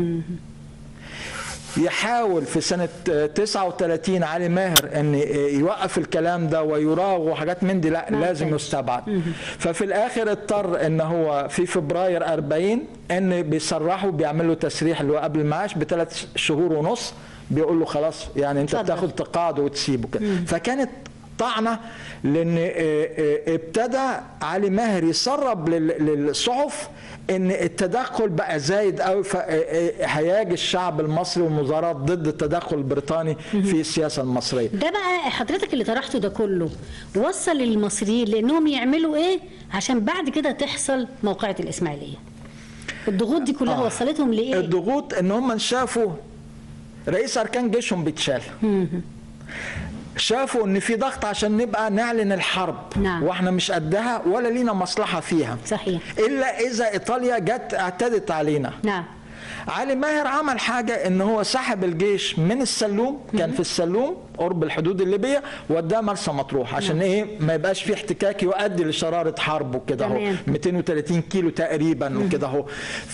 يحاول في سنة 39 علي ماهر ان يوقف الكلام ده ويراغ وحاجات من دي لا ما لازم كانش. يستبعد ففي الاخر اضطر ان هو في فبراير 40 ان بيصرحوا بيعملوا تسريح اللي هو قبل المعاش بثلاث شهور ونص بيقول له خلاص يعني انت اتفضل. بتاخد تقاعد وتسيبه كده فكانت طعنه لان آه، آه، ابتدى علي ماهر يسرب لل- للصحف ان التدخل بقى زايد قوي فهياج الشعب المصري والمظاهرات ضد التدخل البريطاني في السياسه المصريه ده بقى حضرتك اللي طرحته ده كله وصل للمصريين لانهم يعملوا ايه عشان بعد كده تحصل موقعة الاسماعيليه الضغوط دي كلها آه. وصلتهم لايه الضغوط ان هم شافوا رئيس اركان جيشهم بيتشال شافوا ان في ضغط عشان نبقى نعلن الحرب نعم. واحنا مش قدها ولا لينا مصلحه فيها صحيح الا اذا ايطاليا جت اعتدت علينا نعم علي ماهر عمل حاجة ان هو سحب الجيش من السلوم كان في السلوم قرب الحدود الليبية وداه مرسى مطروح عشان ايه ما يبقاش في احتكاك يؤدي لشرارة حرب وكده اهو تمام. 230 كيلو تقريبا وكده اهو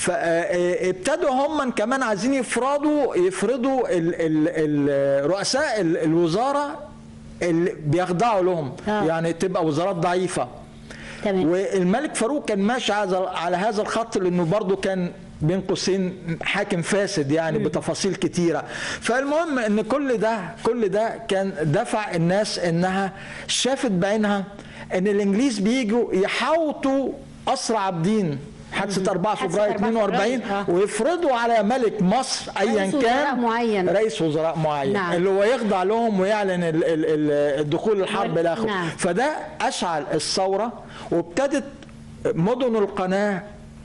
فابتدوا هم كمان عايزين يفرضوا يفرضوا ال ال ال رؤساء ال- الوزارة اللي بيخضعوا لهم آه. يعني تبقى وزارات ضعيفة تمام والملك فاروق كان ماشي على على هذا الخط لانه برضه كان بين قوسين حاكم فاسد يعني بتفاصيل كتيره فالمهم ان كل ده كل ده كان دفع الناس انها شافت بعينها ان الانجليز بيجوا يحاوطوا قصر عابدين حادثه 4 حادثة فبراير 4 42 فبراير، آه. ويفرضوا على ملك مصر ايا رئيس وزراء كان معين. رئيس وزراء معين نعم. اللي هو يخضع لهم ويعلن ال- ال- ال- الدخول الحرب وال- الى اخره نعم. فده اشعل الثوره وابتدت مدن القناه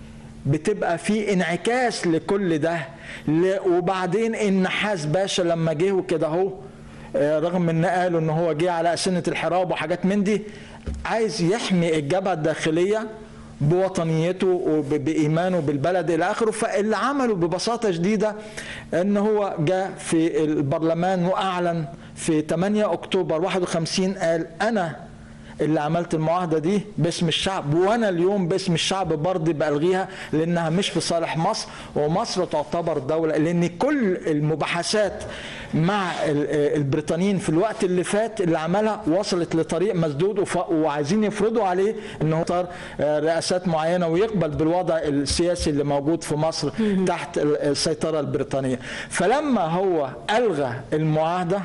بتبقى في انعكاس لكل ده ل- وبعدين النحاس باشا لما جه وكده اهو آه، رغم ان قالوا ان هو جه على اسنه الحراب وحاجات من دي عايز يحمي الجبهه الداخليه بوطنيته وبايمانه بالبلد الى اخره فاللي عمله ببساطه شديده ان هو جاء في البرلمان واعلن في 8 اكتوبر 51 قال انا اللي عملت المعاهدة دي باسم الشعب وأنا اليوم باسم الشعب برضه بلغيها لأنها مش في صالح مصر ومصر تعتبر دولة لأن كل المباحثات مع ال- البريطانيين في الوقت اللي فات اللي عملها وصلت لطريق مسدود وف- وعايزين يفرضوا عليه أنه يختار آه، رئاسات معينة ويقبل بالوضع السياسي اللي موجود في مصر تحت ال- السيطرة البريطانية فلما هو ألغى المعاهدة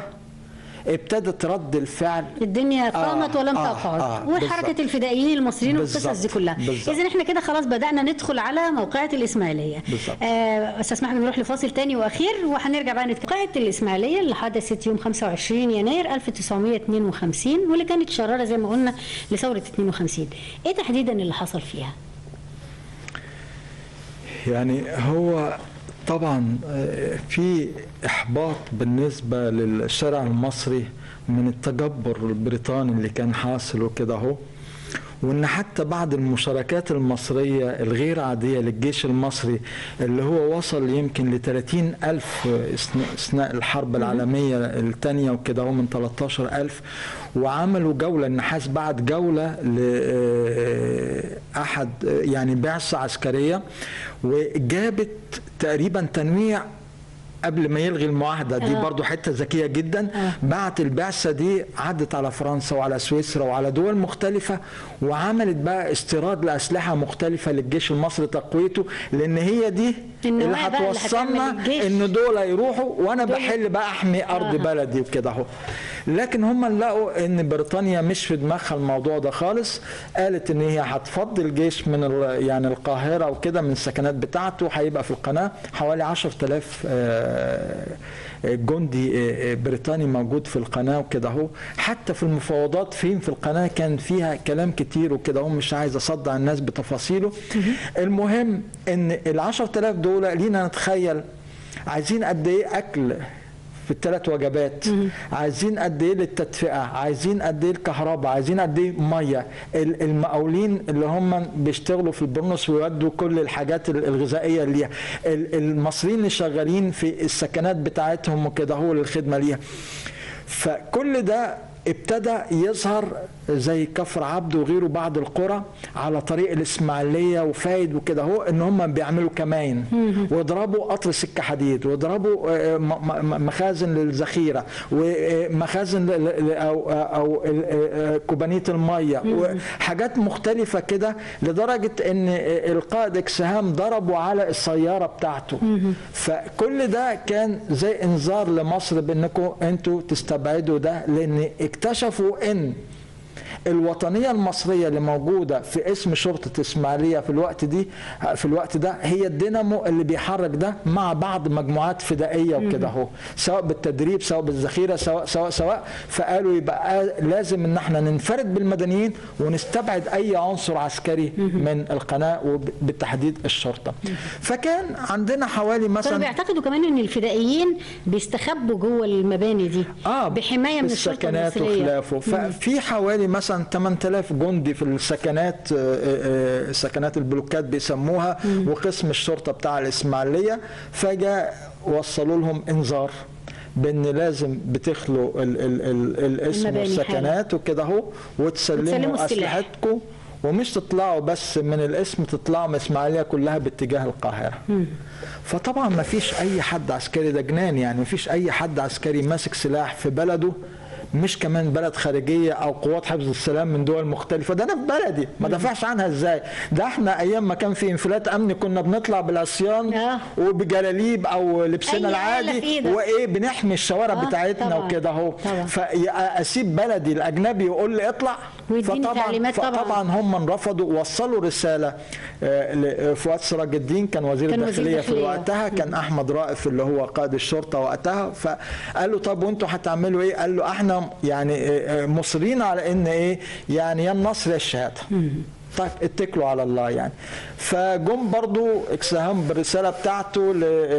ابتدت رد الفعل الدنيا قامت آه، ولم آه، تقعد آه، وحركه بالظبط. الفدائيين المصريين والقصص دي بالظبط، كلها بالظبط. اذا احنا كده خلاص بدانا ندخل على موقعة الاسماعيليه بالظبط. آه بس اسمح لي نروح لفاصل تاني واخير وهنرجع بقى نتكلم موقعة الاسماعيليه اللي حدثت يوم 25 يناير 1952 واللي كانت شراره زي ما قلنا لثوره 52 ايه تحديدا اللي حصل فيها يعني هو طبعا آه، في احباط بالنسبه للشارع المصري من التجبر البريطاني اللي كان حاصل وكده اهو وان حتى بعد المشاركات المصريه الغير عاديه للجيش المصري اللي هو وصل يمكن ل 30 الف أثناء- اثناء الحرب العالميه الثانيه وكده هو من 13 الف وعملوا جوله النحاس بعد جوله لاحد يعني بعثه عسكريه وجابت تقريبا تنويع قبل ما يلغي المعاهده دي آه. برضو حته ذكيه جدا آه. بعت البعثه دي عدت على فرنسا وعلى سويسرا وعلى دول مختلفه وعملت بقى استيراد لاسلحه مختلفه للجيش المصري تقويته لان هي دي اللي النواة بقى اللي هتوصلنا هتعمل الجيش. ان دول يروحوا وانا دول- بحل بقى احمي ارض آه. بلدي وكده اهو لكن هم لقوا ان بريطانيا مش في دماغها الموضوع ده خالص قالت ان هي هتفضي الجيش من ال- يعني القاهره وكده من السكنات بتاعته هيبقى في القناه حوالي 10000 آه، جندي آه، بريطاني موجود في القناه وكده اهو حتى في المفاوضات فين في القناه كان فيها كلام كتير وكده اهو مش عايز اصدع الناس بتفاصيله المهم ان ال 10000 دول لينا نتخيل عايزين قد ايه اكل في الثلاث وجبات عايزين قد ايه للتدفئه عايزين قد ايه الكهرباء عايزين قد ايه ميه ال- المقاولين اللي هم بيشتغلوا في البرنس ويودوا كل الحاجات ال- الغذائيه ليها ال- المصريين اللي شغالين في السكنات بتاعتهم وكده هو للخدمه ليها فكل ده ابتدى يظهر زي كفر عبد وغيره بعض القرى على طريق الاسماعيليه وفايد وكده هو ان هم بيعملوا كماين ويضربوا قطر سكه حديد ويضربوا آه، م- م- مخازن للذخيره ومخازن ل- ل- او او ال- آه، كوبانيه الميه وحاجات مختلفه كده لدرجه ان القائد اكسهام ضربوا على السياره بتاعته فكل ده كان زي انذار لمصر بانكم انتوا تستبعدوا ده لان اكتشفوا ان الوطنيه المصريه اللي موجوده في اسم شرطه اسماعيليه في الوقت دي في الوقت ده هي الدينامو اللي بيحرك ده مع بعض مجموعات فدائيه وكده اهو سواء بالتدريب سواء بالذخيره سواء سواء سواء فقالوا يبقى لازم ان احنا ننفرد بالمدنيين ونستبعد اي عنصر عسكري من القناه وبالتحديد الشرطه فكان عندنا حوالي كانوا مثلا بيعتقدوا كمان ان الفدائيين بيستخبوا جوه المباني دي بحمايه من الشرطه السكنات المصريه وخلافه ففي حوالي مثلا 8000 جندي في السكنات آه، آه، سكنات البلوكات بيسموها وقسم الشرطه بتاع الاسماعيليه فجاء وصلوا لهم انذار بان لازم بتخلوا ال ال ال الاسم المباني والسكنات وكده اهو وتسلموا وتسلموا السلاح. اسلحتكم ومش تطلعوا بس من الاسم تطلعوا من اسماعيليه كلها باتجاه القاهره فطبعا ما فيش اي حد عسكري ده جنان يعني ما فيش اي حد عسكري ماسك سلاح في بلده مش كمان بلد خارجيه او قوات حفظ السلام من دول مختلفه ده انا في بلدي ما دافعش عنها ازاي ده احنا ايام ما كان في انفلات امني كنا بنطلع بالعصيان آه. وبجلاليب او لبسنا أي آلة العادي في إيدك. وايه بنحمي الشوارع آه، بتاعتنا طبعاً. وكده اهو طبعاً. فاسيب بلدي الاجنبي يقول لي اطلع ويديني تعليمات طبعاً. فطبعا هم رفضوا وصلوا رساله آه، لفؤاد سراج الدين كان وزير كان وزير الداخليه في داخلية. وقتها كان احمد رائف اللي هو قائد الشرطه وقتها فقال له طب وانتوا هتعملوا ايه؟ قال له احنا يعني آه، آه، مصرين على ان ايه؟ يعني يا النصر يا الشهاده. طيب اتكلوا على الله يعني فجم برضو اكسهام بالرساله بتاعته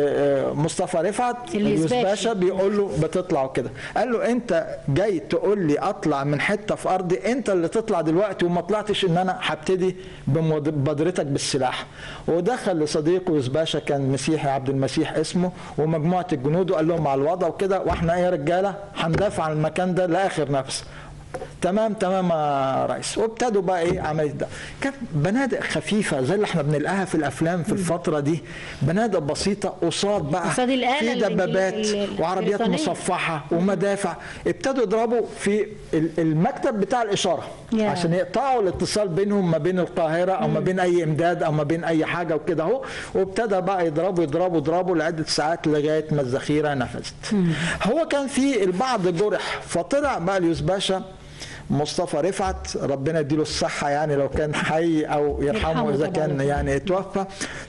لمصطفى رفعت اليوسباشي. اليوسباشا بيقول له بتطلع وكده قال له انت جاي تقول لي اطلع من حته في ارضي انت اللي تطلع دلوقتي وما طلعتش ان انا هبتدي بمبادرتك بالسلاح ودخل لصديقه يوسباشا كان مسيحي عبد المسيح اسمه ومجموعه الجنود وقال لهم على الوضع وكده واحنا ايه يا رجاله هندافع عن المكان ده لاخر نفس تمام تمام يا ريس وابتدوا بقى ايه عمليه ده كانت بنادق خفيفه زي اللي احنا بنلاقيها في الافلام في الفتره دي بنادق بسيطه قصاد بقى قصاد الآلة في الإنجليزية دبابات ال- وعربيات البريطانية. مصفحه ومدافع ابتدوا يضربوا في ال- المكتب بتاع الاشاره يا. عشان يقطعوا الاتصال بينهم ما بين القاهره او ما بين اي امداد او ما بين اي حاجه وكده اهو وابتدى بقى يضربوا يضربوا يضربوا لعده ساعات لغايه ما الذخيره نفذت هو كان في البعض جرح فطلع بقى اليوسف باشا مصطفى رفعت ربنا يديله الصحة يعني لو كان حي أو يرحمه يرحمه إذا طبعاً. كان يعني اتوفى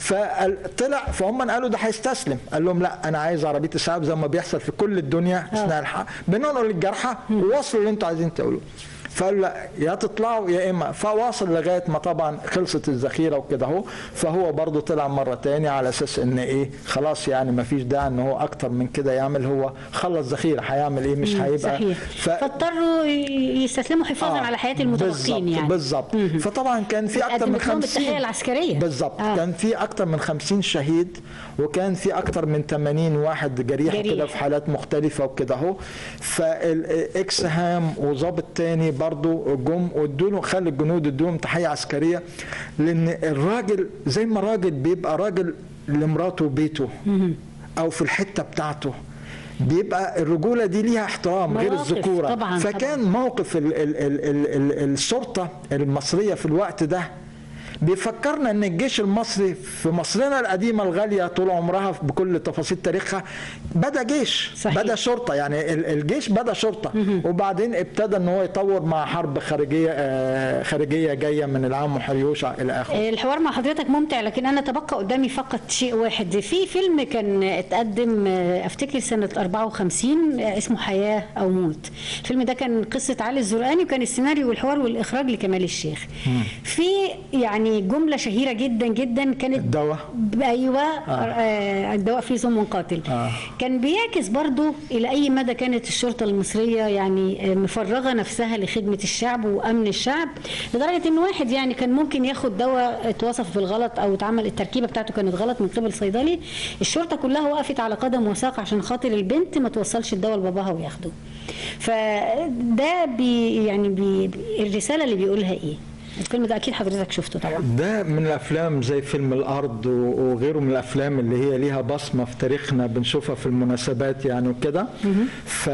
فطلع فهم قالوا ده هيستسلم قال لهم لا أنا عايز عربية إسعاف زي ما بيحصل في كل الدنيا أثناء الحرب بننقل الجرحى ووصلوا اللي أنتوا عايزين تقولوه فقال لا يا تطلعوا يا اما فواصل لغايه ما طبعا خلصت الذخيره وكده اهو فهو برضه طلع مره تاني على اساس ان ايه خلاص يعني ما فيش داعي ان هو اكتر من كده يعمل هو خلص ذخيره هيعمل ايه مش هيبقى صحيح ف... فاضطروا ي- يستسلموا حفاظا على حياه المتبقين بالظبط يعني بالظبط فطبعا كان في اكتر من قدمت لهم 50 التحية العسكريية. بالظبط آه. آه. كان في اكتر من 50 شهيد وكان في اكتر من 80 واحد جريح, جريح. كده في حالات مختلفه وكده اهو فالاكس هام وظابط تاني برضو جم وادوا له خلي الجنود ادوهم تحيه عسكريه لان الراجل زي ما راجل بيبقى راجل لمراته وبيته او في الحته بتاعته بيبقى الرجوله دي ليها احترام غير مواقف الذكوره طبعاً، فكان موقف ال ال ال ال ال الشرطه المصريه في الوقت ده بيفكرنا ان الجيش المصري في مصرنا القديمه الغاليه طول عمرها بكل تفاصيل تاريخها بدا جيش صحيح. بدا شرطه يعني ال- الجيش بدا شرطه وبعدين ابتدى ان هو يطور مع حرب خارجيه آه، خارجيه جايه من العام حريوش الى اخره الحوار مع حضرتك ممتع لكن انا تبقى قدامي فقط شيء واحد في فيلم كان اتقدم آه، افتكر سنه 54 آه، اسمه حياه او موت الفيلم ده كان قصه علي الزرقاني وكان السيناريو والحوار والاخراج لكمال الشيخ في يعني يعني جمله شهيره جدا جدا كانت الدواء ايوه آه. الدواء فيه سم قاتل آه. كان بيعكس برضو الى اي مدى كانت الشرطه المصريه يعني مفرغه نفسها لخدمه الشعب وامن الشعب لدرجه ان واحد يعني كان ممكن ياخد دواء اتوصف بالغلط او اتعمل التركيبه بتاعته كانت غلط من قبل صيدلي الشرطه كلها وقفت على قدم وساق عشان خاطر البنت ما توصلش الدواء لباباها وياخده فده بي يعني بي الرساله اللي بيقولها ايه الفيلم ده اكيد حضرتك شفته طبعا ده من الافلام زي فيلم الارض وغيره من الافلام اللي هي ليها بصمه في تاريخنا بنشوفها في المناسبات يعني وكده ف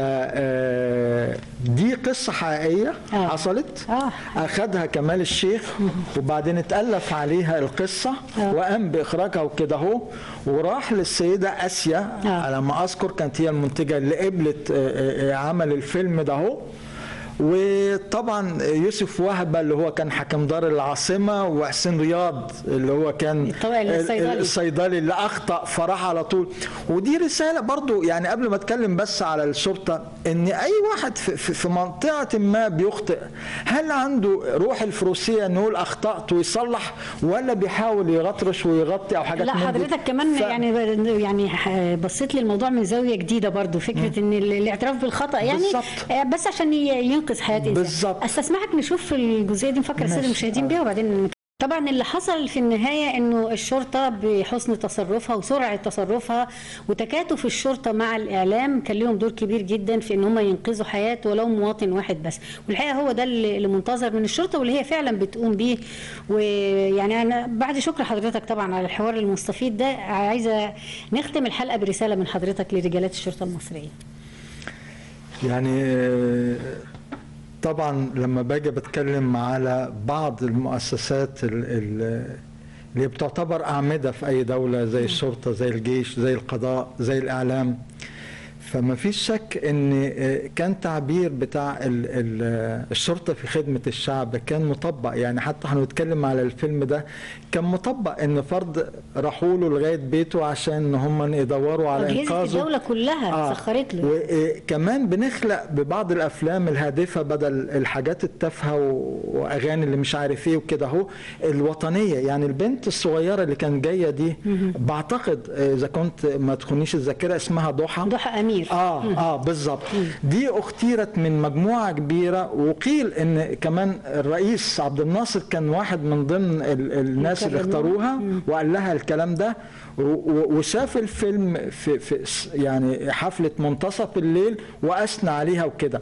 دي قصه حقيقيه آه. حصلت آه. اخذها كمال الشيخ وبعدين اتالف عليها القصه آه. وقام باخراجها وكده اهو وراح للسيده اسيا آه. على ما اذكر كانت هي المنتجه اللي قبلت آه، آه، عمل الفيلم ده اهو وطبعا يوسف وهبه اللي هو كان حكم دار العاصمه وحسين رياض اللي هو كان طبعا الصيدلي. الصيدلي اللي اخطا فراح على طول ودي رساله برضو يعني قبل ما اتكلم بس على الشرطه ان اي واحد في, في, في منطقه ما بيخطئ هل عنده روح الفروسيه انه يقول اخطات ويصلح ولا بيحاول يغطرش ويغطي او حاجات لا من دي؟ حضرتك كمان ف- يعني يعني ح- بصيت للموضوع من زاويه جديده برضو فكره ان ال- الاعتراف بالخطا يعني بالظبط. آه، بس عشان ي- ينقذ حياه انسان بالظبط. استسمحك نشوف الجزئيه دي نفكر الساده ماشي. المشاهدين بيها وبعدين نك- طبعا اللي حصل في النهايه انه الشرطه بحسن تصرفها وسرعه تصرفها وتكاتف الشرطه مع الاعلام كان لهم دور كبير جدا في ان هم ينقذوا حياه ولو مواطن واحد بس والحقيقه هو ده اللي اللي منتظر من الشرطه واللي هي فعلا بتقوم بيه ويعني انا بعد شكر حضرتك طبعا على الحوار المستفيد ده عايزه نختم الحلقه برساله من حضرتك لرجالات الشرطه المصريه يعني آه، طبعا لما باجي بتكلم على بعض المؤسسات ال- ال- اللي بتعتبر أعمدة في أي دولة زي الشرطة زي الجيش زي القضاء زي الإعلام فما فيش شك ان آه، كان تعبير بتاع ال- ال- الشرطه في خدمه الشعب كان مطبق يعني حتى احنا بنتكلم على الفيلم ده كان مطبق ان فرد راحوا له لغايه بيته عشان ان هم يدوروا على اجهزه انقاذه الدوله كلها سخرت له وكمان بنخلق ببعض الافلام الهادفه بدل الحاجات التافهه و- واغاني اللي مش عارف ايه وكده اهو الوطنيه يعني البنت الصغيره اللي كانت جايه دي بعتقد آه، اذا كنت ما تخونيش الذاكره اسمها ضحى ضحى امير اه اه بالظبط دي اختيرت من مجموعه كبيره وقيل ان كمان الرئيس عبد الناصر كان واحد من ضمن ال- الناس اللي مكرمين. اختاروها وقال لها الكلام ده و- و- وشاف الفيلم في, في س- يعني حفله منتصف الليل واثنى عليها وكده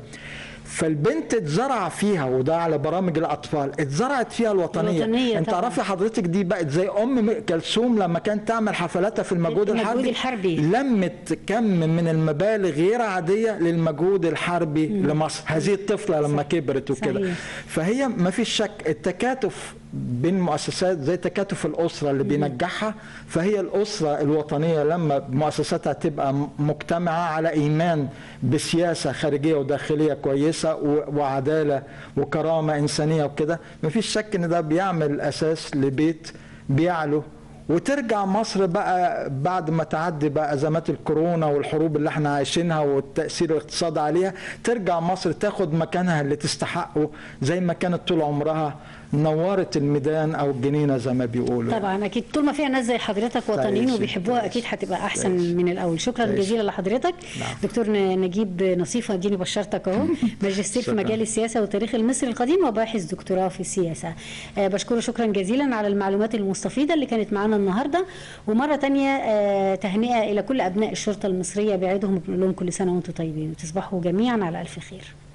فالبنت اتزرع فيها وده على برامج الاطفال اتزرعت فيها الوطنيه, الوطنية انت طبعاً. تعرفي حضرتك دي بقت زي ام كلثوم لما كانت تعمل حفلاتها في المجهود المجهود الحربي الحربي. لمت كم من المبالغ غير عاديه للمجهود الحربي لمصر هذه الطفله لما كبرت وكده صحيح. فهي ما فيش شك التكاتف بين مؤسسات زي تكاتف الاسره اللي بينجحها فهي الاسره الوطنيه لما مؤسساتها تبقى م- مجتمعه على ايمان بسياسه خارجيه وداخليه كويسه و- وعداله وكرامه انسانيه وكده ما فيش شك ان ده بيعمل اساس لبيت بيعلو وترجع مصر بقى بعد ما تعدي بقى ازمات الكورونا والحروب اللي احنا عايشينها والتاثير الاقتصادي عليها ترجع مصر تاخد مكانها اللي تستحقه زي ما كانت طول عمرها نورت الميدان او الجنينه زي ما بيقولوا طبعا اكيد طول ما فيها ناس زي حضرتك وطنيين تعيشي، وبيحبوها تعيشي، اكيد هتبقى احسن تعيشي. من الاول شكرا تعيشي. جزيلا لحضرتك نعم. دكتور ن- نجيب نصيف اديني بشرتك اهو ماجستير في شكراً. مجال السياسه والتاريخ المصري القديم وباحث دكتوراه في السياسه آه، بشكره شكرا جزيلا على المعلومات المستفيده اللي كانت معانا النهارده ومره تانية آه، تهنئه الى كل ابناء الشرطه المصريه بعيدهم بنقول لهم كل سنه وانتم طيبين وتصبحوا جميعا على الف خير